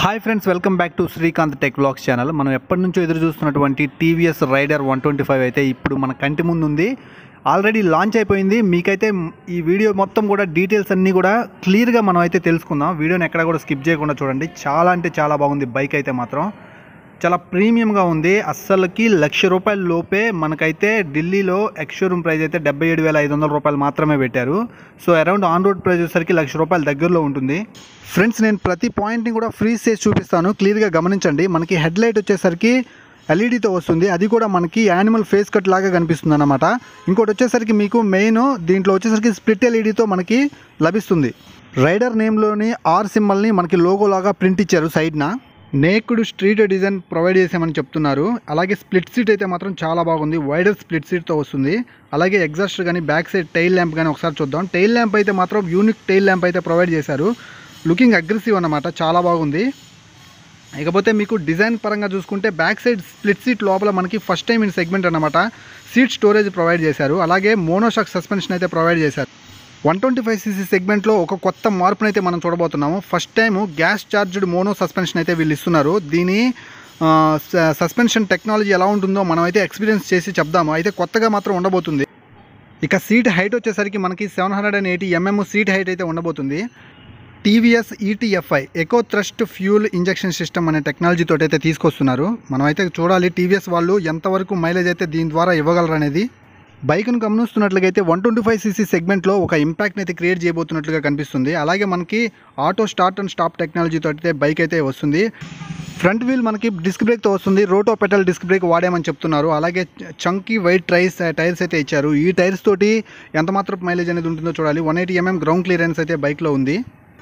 hi friends welcome back to Srikanth tech vlogs channel మనం ఎప్పటి నుంచో ఎదురు చూస్తున్నటువంటి TVS Raider one twenty five అయితే ఇప్పుడు మన కంటి ముందు ఉంది ఆల్రెడీ లాంచ్ అయిపోయింది మీకైతే ఈ వీడియో మొత్తం కూడా డీటెయిల్స్ అన్నీ కూడా క్లియర్గా మనం అయితే తెలుసుకుందాం వీడియోని ఎక్కడ కూడా స్కిప్ చేయకుండా చూడండి చాలా అంటే చాలా బాగుంది బైక్ అయితే మాత్రం చాలా ప్రీమియంగా ఉంది అస్సలకి లక్ష రూపాయల లోపే మనకైతే ఢిల్లీలో ఎక్స్షోరూమ్ ప్రైస్ అయితే డెబ్బై ఏడు వేల ఐదు వందల రూపాయలు మాత్రమే పెట్టారు so around on road price వచ్చేసరికి లక్ష రూపాయల దగ్గరలో ఉంటుంది ఫ్రెండ్స్ నేను ప్రతి పాయింట్ని కూడా ఫ్రీజ్ చేసి చూపిస్తాను క్లియర్గా గమనించండి మనకి హెడ్ లైట్ వచ్చేసరికి ఎల్ఈడితో వస్తుంది అది కూడా మనకి యానిమల్ ఫేస్ కట్ లాగా కనిపిస్తుంది అనమాట ఇంకోటి వచ్చేసరికి మీకు మెయిన్ దీంట్లో వచ్చేసరికి స్ప్లిట్ ఎల్ఈడితో మనకి లభిస్తుంది రైడర్ నేమ్లోని ఆర్ సింబల్ని మనకి లోగో లాగా ప్రింట్ ఇచ్చారు సైడ్న నేకుడు స్ట్రీట్ డిజైన్ ప్రొవైడ్ చేసామని చెప్తున్నారు అలాగే స్ప్లిట్ సీట్ అయితే మాత్రం చాలా బాగుంది వైడర్ స్ప్లిట్ సీట్తో వస్తుంది అలాగే ఎగ్జాస్ట్ కానీ బ్యాక్ సైడ్ టైల్ ల్యాంప్ కానీ ఒకసారి చూద్దాం టైల్ ల్యాంప్ అయితే మాత్రం యూనిక్ టైల్ ల్యాంప్ అయితే ప్రొవైడ్ చేశారు లుకింగ్ అగ్రెసివ్ అన్నమాట చాలా బాగుంది ఇకపోతే మీకు డిజైన్ పరంగా చూసుకుంటే బ్యాక్ సైడ్ స్ప్లిట్ సీట్ లోపల మనకి ఫస్ట్ టైం ఇన్ సెగ్మెంట్ అనమాట సీట్ స్టోరేజ్ ప్రొవైడ్ చేశారు అలాగే మోనోషాక్ సస్పెన్షన్ అయితే ప్రొవైడ్ చేశారు వన్ ట్వంటీ ఫైవ్ సీసీ సెగ్మెంట్లో ఒక కొత్త మార్పును అయితే మనం చూడబోతున్నాము first time gas charged mono suspension అయితే వీళ్ళు ఇస్తున్నారు దీని ఆ, స- సస్పెన్షన్ టెక్నాలజీ ఎలా ఉంటుందో మనం అయితే ఎక్స్పీరియన్స్ చేసి చెప్దాము అయితే కొత్తగా మాత్రం ఉండబోతుంది ఇక సీట్ హైట్ వచ్చేసరికి మనకి seven hundred and eighty mm seat height అయితే ఉండబోతుంది TVS ETFi eco thrust fuel injection system అనే టెక్నాలజీ తోటి అయితే తీసుకొస్తున్నారు మనం అయితే చూడాలి టీవీఎస్ వాళ్ళు ఎంతవరకు మైలేజ్ అయితే దీని ద్వారా ఇవ్వగలరు అనేది బైక్ను గమనిస్తున్నట్లయితే వన్ ట్వంటీ ఫైవ్ సీసీ సెగ్మెంట్లో ఒక ఇంపాక్ట్ని అయితే క్రియేట్ చేయబోతున్నట్లుగా కనిపిస్తుంది అలాగే మనకి auto start and stop technology తోటి అయితే బైక్ అయితే వస్తుంది ఫ్రంట్ వీల్ మనకి డిస్క్ బ్రేక్తో వస్తుంది రోటో పెటల్ డిస్క్ బ్రేక్ వాడామని చెప్తున్నారు అలాగే చంకీ వైట్ టైర్స్ టైర్స్ అయితే ఇచ్చారు ఈ టైర్స్ తోటి ఎంత మాత్రం మైలేజ్ అనేది ఉంటుందో చూడాలి one eighty mm ground clearance అయితే బైక్లో ఉంది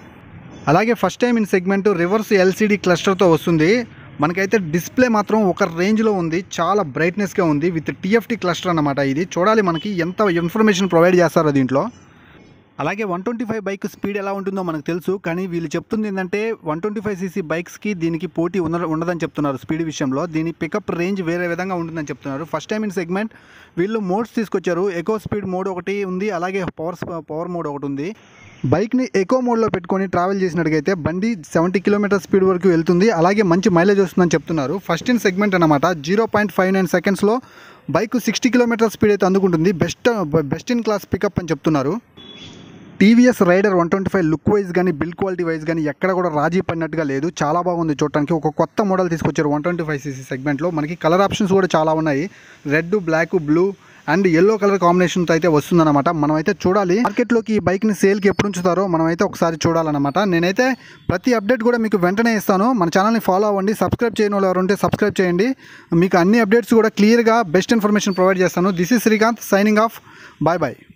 అలాగే first time in segment reverse LCD క్లస్టర్తో వస్తుంది మనకైతే డిస్ప్లే మాత్రం ఒక రేంజ్లో ఉంది చాలా బ్రైట్నెస్గా ఉంది విత్ టీఎఫ్టీ క్లస్టర్ అన్నమాట ఇది చూడాలి మనకి ఎంత ఇన్ఫర్మేషన్ ప్రొవైడ్ చేస్తారో దీంట్లో అలాగే one twenty five bike speed ఎలా ఉంటుందో మనకు తెలుసు కానీ వీళ్ళు చెప్తుంది ఏంటంటే వన్ ట్వంటీ ఫైవ్ సీసీ బైక్స్కి దీనికి పోటీ ఉన్న ఉండదని చెప్తున్నారు స్పీడ్ విషయంలో దీని పికప్ రేంజ్ వేరే విధంగా ఉంటుందని చెప్తున్నారు ఫస్ట్ టైం ఇన్ సెగ్మెంట్ వీళ్ళు మోడ్స్ తీసుకొచ్చారు ఎకో స్పీడ్ మోడ్ ఒకటి ఉంది అలాగే పవర్ పవర్ మోడ్ ఒకటి ఉంది బైక్ని ఎకో మోడ్లో పెట్టుకొని ట్రావెల్ చేసినట్టుగైతే బండి సెవెంటీ కిలోమీటర్ స్పీడ్ వరకు వెళ్తుంది అలాగే మంచి మైలేజ్ వస్తుందని చెప్తున్నారు ఫస్ట్ ఇన్ సెగ్మెంట్ అనమాట జీరో పాయింట్ ఫైవ్ నైన్ సెకండ్స్లో బైక్ సిక్స్టీ కిలోమీటర్ స్పీడ్ అయితే అందుకుంటుంది best best in class pickup అని చెప్తున్నారు TVS Raider one twenty five look wise కానీ బిల్ క్వాలిటీ వైజ్ కానీ ఎక్కడ కూడా రాజీ పడినట్టుగా లేదు చాలా బాగుంది చూడటానికి ఒక కొత్త మోడల్ తీసుకొచ్చారు వన్ ట్వంటీ ఫైవ్ సీసీ సెగ్మెంట్లో మనకి కలర్ ఆప్షన్స్ కూడా చాలా ఉన్నాయి red black blue and yellow colour కాంబినేషన్తో అయితే వస్తుందన్నమాట మనం అయితే చూడాలి మార్కెట్లోకి ఈ బైక్ని సేల్కి ఎప్పుడు ఉంచుతారో మనం అయితే ఒకసారి చూడాలన్నమాట నేనైతే ప్రతి అప్డేట్ కూడా మీకు వెంటనే ఇస్తాను మన ఛానల్ని ఫాలో అవ్వండి సబ్స్క్రైబ్ చేయని వాళ్ళు ఎవరు ఉంటే సబ్స్క్రైబ్ చేయండి మీకు అన్ని అప్డేట్స్ కూడా క్లియర్గా బెస్ట్ ఇన్ఫర్మేషన్ ప్రొవైడ్ చేస్తాను this is Srikanth signing off bye bye